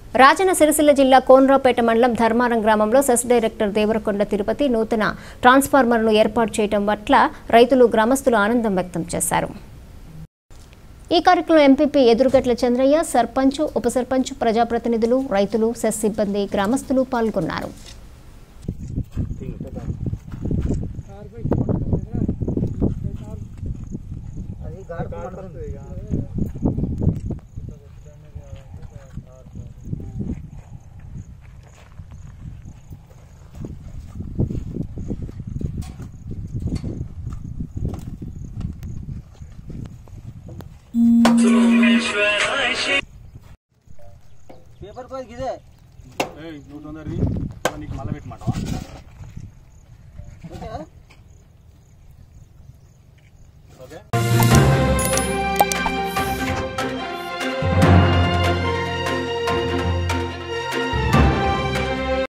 రాజన్న సిరిసిల్ల జిల్లా కోనరాపేట మండలం ధర్మారం గ్రామంలో సెస్ డైరెక్టర్ దేవరకొండ తిరుపతి నూతన ట్రాన్స్ఫార్మర్ను ఏర్పాటు చేయడం పట్ల రైతులు గ్రామస్తులు ఆనందం వ్యక్తం చేశారు ఈ కార్యక్రమంలో ఎంపీపీ ఎదురుగట్ల చంద్రయ్య సర్పంచ్ ఉప సర్పంచ్ ప్రజాప్రతినిధులు రైతులు సెస్ సిబ్బంది గ్రామస్తులు పాల్గొన్నారు పేపర్ కోది గిదే ఏయ్, నువ్వు తొందరది నీకు మళ్ళీ పెట్టమంటావా ఓకే